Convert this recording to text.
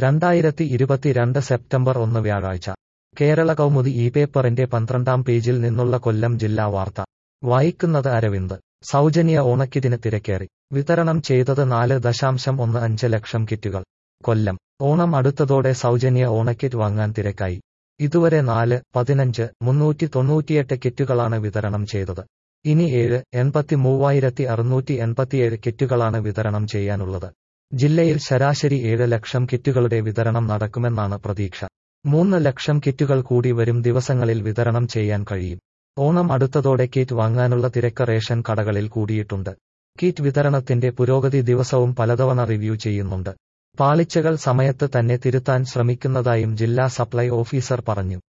രണ്ടായിരത്തി ഇരുപത്തിരണ്ട് സെപ്റ്റംബർ ഒന്ന് വ്യാഴാഴ്ച കേരള കൗമുദി ഈ പേപ്പറിന്റെ പന്ത്രണ്ടാം പേജിൽ നിന്നുള്ള കൊല്ലം ജില്ലാ വാർത്ത വായിക്കുന്നത് അരവിന്ദ് സൗജന്യ ഓണക്കിറ്റിന് തിരക്കേറി വിതരണം ചെയ്തത് നാല് ദശാംശം ഒന്ന് അഞ്ച് ലക്ഷം കിറ്റുകൾ കൊല്ലം ഓണം അടുത്തതോടെ സൗജന്യ ഓണക്കിറ്റ് വാങ്ങാൻ തിരക്കായി ഇതുവരെ നാല് പതിനഞ്ച് മുന്നൂറ്റി തൊണ്ണൂറ്റിയെട്ട് കിറ്റുകളാണ് വിതരണം ചെയ്തത് ഇനി ഏഴ് എൺപത്തി മൂവായിരത്തി അറുന്നൂറ്റി എൺപത്തിയേഴ് കിറ്റുകളാണ് വിതരണം ചെയ്യാനുള്ളത് ജില്ലയിൽ ശരാശരി ഏഴ് ലക്ഷം കിറ്റുകളുടെ വിതരണം നടക്കുമെന്നാണ് പ്രതീക്ഷ മൂന്ന് ലക്ഷം കിറ്റുകൾ കൂടി വരും ദിവസങ്ങളിൽ വിതരണം ചെയ്യാൻ കഴിയും ഓണം അടുത്തതോടെ കിറ്റ് വാങ്ങാനുള്ള തിരക്ക് റേഷൻ കടകളിൽ കൂടിയിട്ടുണ്ട് കിറ്റ് വിതരണത്തിന്റെ പുരോഗതി ദിവസവും പലതവണ റിവ്യൂ ചെയ്യുന്നുണ്ട് പാളിച്ചകൾ സമയത്ത് തന്നെ തിരുത്താൻ ശ്രമിക്കുന്നതായും ജില്ലാ സപ്ലൈ ഓഫീസർ പറഞ്ഞു